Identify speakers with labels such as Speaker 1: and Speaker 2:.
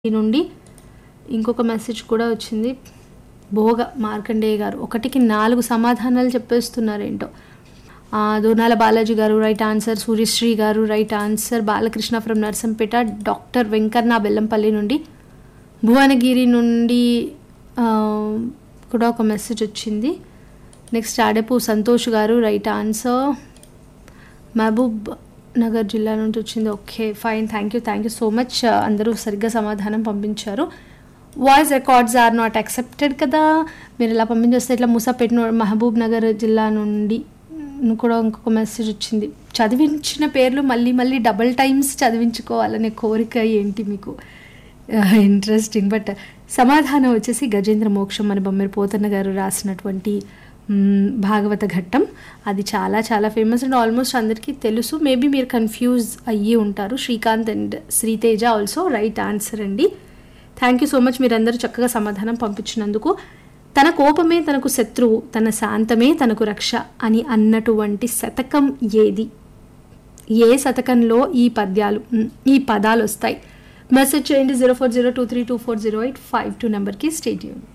Speaker 1: నుండి ఇంకొక మెసేజ్ కూడా వచ్చింది భోగ మార్కండేయ గారు ఒకటికి నాలుగు సమాధానాలు చెప్పేస్తున్నారు ఏంటో ఆ, దోనాల బాలాజీ గారు right answer Suryasri garu right answer Balakrishna from Narsampet doctor Venkanna Bellampalli నుండి భువనగిరి నుండి ఆ, కూడా ఒక మెసేజ్ వచ్చింది నెక్స్ట్ ఆడపు సంతోష్ గారు రైట్ ఆన్సర్ మహబూబ్ నగర్ జిల్లా నుంచి వచ్చింది okay fine thank you thank you so much అందరూ సరిగ్గా సమాధానం పంపించారు voice records are not accepted కదా మీరు ఇలా పంపించేస్తే ఇట్లా మూసాపేట ను- మహబూబ్ నగర్ జిల్లా నుండి ను కూడా ఇంకొక మెసేజ్ వచ్చింది చదివించిన పేర్లు మళ్ళీ మళ్ళీ డబల్ టైమ్స్ చదివించుకోవాలనే కోరిక ఏంటి మీకు ఇంట్రెస్టింగ్ బట్ సమాధానం వచ్చేసి గజేంద్ర మోక్షం మన బొమ్మెర పోతన్న గారు రాసినటువంటి మ్, భాగవత ఘట్టం అది చాలా చాలా ఫేమస్ అండ్ ఆల్మోస్ట్ అందరికీ తెలుసు మేబీ మీరు కన్ఫ్యూజ్ అయ్యి ఉంటారు Srikanth and Sriteja also right answer అండి థ్యాంక్ యూ సో మచ్ మీరందరూ చక్కగా సమాధానం పంపించినందుకు తన కోపమే తనకు శత్రువు తన శాంతమే తనకు రక్ష అని అన్నటువంటి శతకం ఏది ఏ శతకంలో ఈ పద్యాలు మ్, ఈ పదాలు వస్తాయి మెసేజ్ చేయండి zero four zero two three two four zero eight five two నెంబర్కి స్టేట్ చేయండి